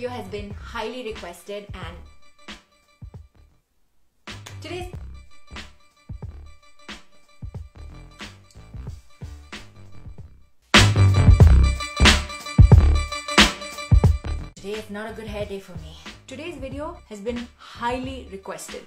video has been highly requested and today's Today is not a good hair day for me. Today's video has been highly requested.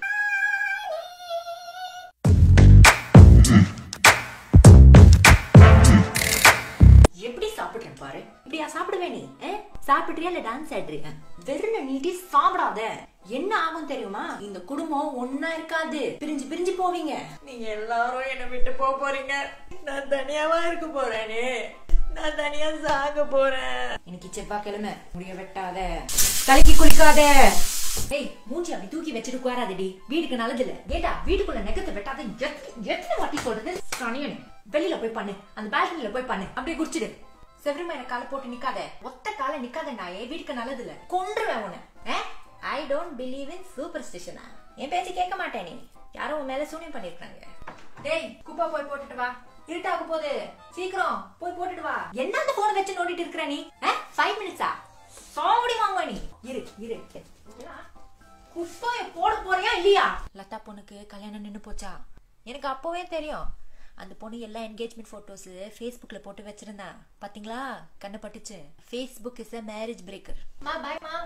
எப்படி சாப்பிடுறேன் பாரு இப்படியா சாப்பிடுவே நீ ஆ? சாப்பிடுறியா இல்ல டான்ஸ் ஆடுறியா வெறும் நீட்டி சாப்பிடாத என்ன ஆகும் தெரியுமா இந்த குடும்பம் ஒன்னா இருக்காது பிரிஞ்சு பிரிஞ்சு போவீங்க நீங்க எல்லாரும் என்ன விட்டு போக போறீங்க நான் தனியாவா இருக்க போறேனே நான் தனியா சாக போறேன் இன்னைக்கு செவ்வாய்க்கிழமை முடிய வெட்டாத தலைக்கு குளிக்காத ஏய் மூஞ்சி அப்படி தூக்கி வச்சுட்டு உட்காராதடி வீட்டுக்கு நல்லது இல்ல ஏட்டா வீட்டுக்குள்ள நெகத்தை வெட்டாத எத்தனை எத்தனை வாட்டி சொல்றது சனியன் வெளியில போய் பண்ணு அந்த பால்கனில போய் பண்ணு அப்படியே குடிச்சிடு செவரிமா எனக்கு காலை போட்டு நிக்காத ஒத்த காலை நிக்காத நாயே வீட்டுக்கு நல்லது இல்ல கொன்றுவேன் உன்னை ஐ டோன்ட் பிலீவ் இன் சூப்பர் ஸ்டிஷனா என் பேச்சு கேட்க மாட்டேன் நீ யாரோ உன் மேல சூனியம் பண்ணிருக்காங்க டேய் குப்பா போய் போட்டுட்டு வா இருட்டாக போகுது சீக்கிரம் போய் போட்டுட்டு வா என்ன அந்த போன் வச்சு நோண்டிட்டு இருக்கிற நீ ஃபைவ் மினிட்ஸா சாவடி வாங்குவ நீ இரு இரு குப்பைய போட போறியா இல்லையா லதா பொண்ணுக்கு கல்யாணம் நின்னு போச்சா எனக்கு அப்பவே தெரியும் அந்த பொண்ணு எல்லா என்கேஜ்மெண்ட் போட்டோஸ் ஃபேஸ்புக்ல போட்டு வச்சிருந்தா பாத்தீங்களா கண்ணு பட்டுச்சு Facebook is a marriage breaker மா பாய் மா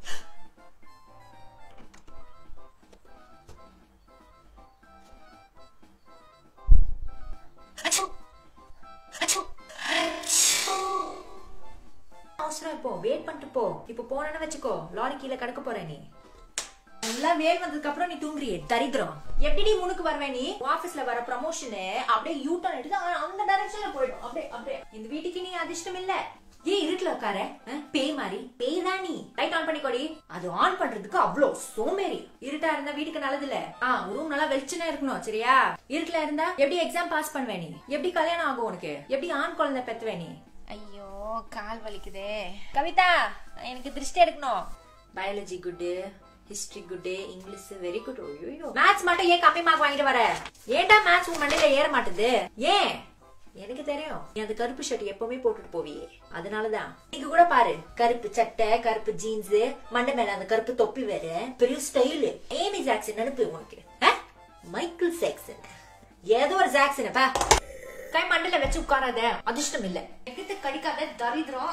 அவசரம் இப்போ வெயிட் பண்ணிட்டு போ இப்போ போனேன்னு வச்சுக்கோ லாரி கீழே கிடக்க போற நீ நல்லா வேல் வந்ததுக்கு அப்புறம் நீ தூங்குறியே தரித்திரம் எப்படி முனுக்கு வருவே நீ ஆபீஸ்ல வர ப்ரமோஷனு அப்படியே யூ டர்ன் எடுத்து அ- அந்த டைரக்ஷன்ல போயிடும் அப்படியே அப்படியே இந்த வீட்டுக்கு நீ அதிர்ஷ்டம் இல்ல ஏன் இருட்டுல உட்கார அஹ், பேய் மாதிரி பேய் தான் நீ லைட் ஆன் பண்ணிக்கோடி அது ஆன் பண்றதுக்கு அவ்வளோ சோம்பேறி இருட்டா இருந்தா வீட்டுக்கு நல்லது இல்ல ஆ ரூம் நல்லா வெளிச்சனா இருக்கணும் சரியா இருட்டுல இருந்தா எப்படி எக்ஸாம் பாஸ் பண்ணுவே நீ எப்படி கல்யாணம் ஆகும் உனக்கு எப்படி ஆண் குழந்தை பெத்துவே நீ ஐயோ கால் வலிக்குதே கவிதா எனக்கு திருஷ்டி எடுக்கணும் biology good history good English very good ஐயோ மேத்ஸ் மட்டும் ஏன் கம்மி மார்க் வாங்கிட்டு வர ஏன்டா மேத்ஸ் உன் மண்டையில ஏற மாட்டுது ஏன் எனக்கு தெரியும் நீ அந்த கருப்பு ஷர்ட் எப்பவுமே போட்டுட்டு போவியே அதனாலதான் நீங்க கூட பாரு கருப்பு சட்டை கருப்பு ஜீன்ஸ் மண்டை மேல அந்த கருப்பு தொப்பி வேற பெரிய ஸ்டைல் ஏமி ஜாக்சன் அனுப்பு உனக்கு அஹ்? மைக்கேல் ஜாக்சன் ஏதோ ஒரு ஜாக்சன் பா கை மண்டல வச்சு உட்காராத அதிர்ஷ்டம் இல்ல எகிட்ட கடிக்காத தரித்திரம்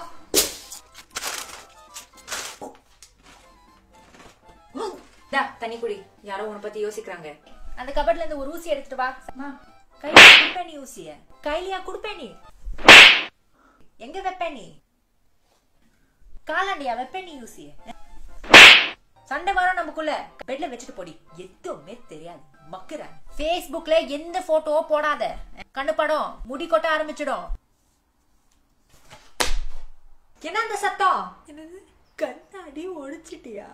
டா தண்ணி குடி யாரோ உன்னை பத்தி யோசிக்கிறாங்க அந்த கபட்ல இருந்து ஒரு ஊசி எடுத்துட்டு வா அம்மா, கையில குடுப்ப நீ ஊசிய கையிலயா குடுப்ப நீ எங்க வைப்ப நீ காலாண்டியா வைப்ப நீ ஊசிய சண்டை வரும் நமக்குள்ள பெட்ல வச்சுட்டு போடி எதுவுமே தெரியாது மக்குற Facebookல எந்த போட்டோ போடாத கண்ணு படம் முடி கொட்ட ஆரம்பிச்சிடும் என்ன அந்த சத்தம் என்னது கண்ணாடி ஒடிச்சிட்டியா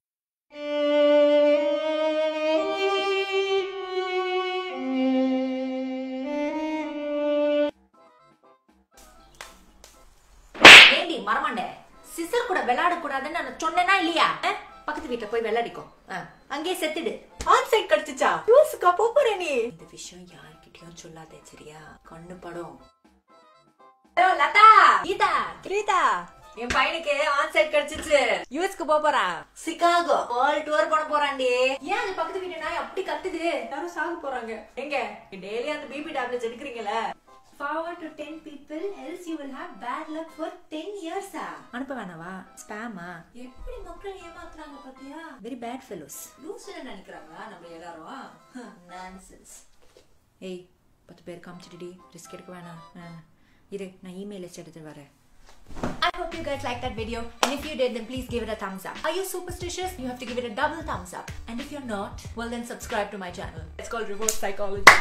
ஏண்டி மரமாண்டே சிசர் கூட விளையாட கூடாதுன்னு நான் சொன்னேனா இல்லையா அஹ்? பக்கத்து வீட்டுல போய் விளையாடிக்கோ அஹ், அங்கேயே செத்துடு ஆன் சைட் கிடைச்சிச்சா யூஸ்க்கா போற நீ இந்த விஷயம் யார்கிட்டயும் சொல்லாதே சரியா கண்ணு படம் ஹலோ லதா கீதா பிரீதா என் பையனுக்கு ஆன் சைட் கிடைச்சிச்சு யூஎஸ்க்கு போக போறான் சிகாகோ வேர்ல்ட் டூர் பண்ண போறான்டி ஏன் அந்த பக்கத்து வீட்டு நாய் அப்படி கத்துது யாரும் சாக போறாங்க எங்க டெய்லி அந்த பிபி டேப்லெட்ஸ் எடுக்கிறீங்களா forward to 10 people else you will have bad luck for 10 years ஆ அனுப்ப வேணாவா ஸ்பேமா எப்படி மக்கள் ஏமாத்துறாங்க பாத்தியா வெரி பேட் ஃபெலோஸ் லூஸ்ல நினைக்கிறாங்க நம்ம எல்லாரும் நான்சென்ஸ் ஏய் பத்து பேர் காமிச்சிட்டுடி ரிஸ்க் எடுக்க வேணாம் ஆ. இரு நான் இமெயில் லிஸ்ட் எடுத்து வரேன் I hope you guys liked that video and if you did then please give it a thumbs up. Are you superstitious? You have to give it a double thumbs up. And if you're not, well then subscribe to my channel. It's called Reverse Psychology.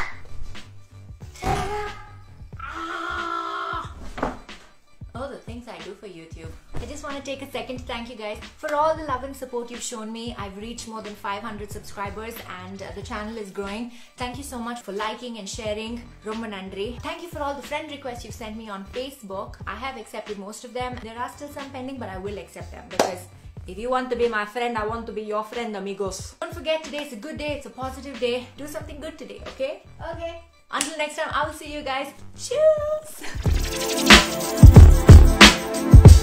Oh, the things I do for YouTube. I just want to take a second to thank you guys for all the love and support you've shown me. I've reached more than 500 subscribers and uh, the channel is growing. Thank you so much for liking and sharing. Romba Nandri. Thank you for all the friend requests you've sent me on Facebook. I have accepted most of them. There are still some pending, but I will accept them because if you want to be my friend, I want to be your friend, amigos. Don't forget, today's a good day. It's a positive day. Do something good today, okay? Okay. Until next time, I will see you guys. Cheers!